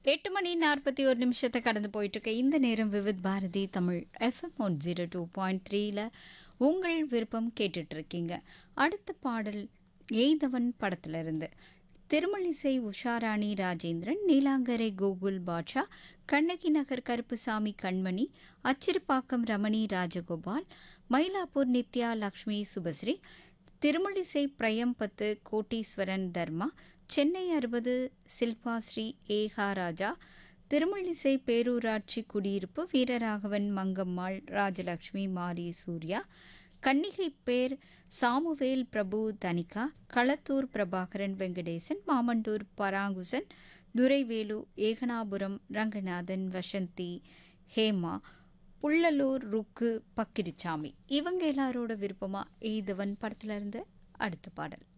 எட்டு மணி நாற்பத்தி ஒரு நிமிஷத்தை கடந்து போயிட்டு இருக்க இந்த நேரம் Vividh Bharati Tamil FM one zero two point த்ரீல உங்கள் விருப்பம் கேட்டுட்டு இருக்கீங்க அடுத்த பாடல் எய்தவன் படத்துல இருந்து திருமலிசை உஷாராணி ராஜேந்திரன் நீலாங்கரை கோகுல் பாட்ஷா கண்ணகி நகர் கருப்புசாமி கண்மணி அச்சிறுப்பாக்கம் ரமணி ராஜகோபால் மயிலாப்பூர் நித்யா லக்ஷ்மி சுபஸ்ரீ திருமலிசை பிரயம்பத்து கோட்டீஸ்வரன் தர்மா சென்னை அறுபது சில்பா ஸ்ரீ ஏகா ராஜா திருமலிசை பேரூராட்சி குடியிருப்பு வீரராகவன் மங்கம்மாள் ராஜலக்ஷ்மி மாரி சூர்யா கன்னிகை பேர் சாமுவேல் பிரபு தனிகா களத்தூர் பிரபாகரன் வெங்கடேசன் மாமண்டூர் பராங்குசன் துரைவேலு ஏகனாபுரம் ரங்கநாதன் வசந்தி ஹேமா புள்ளலூர் ருக்கு பக்கிரிச்சாமி இவங்க எல்லாரோட விருப்பமா எய்தவன் படத்துல இருந்து அடுத்த பாடல்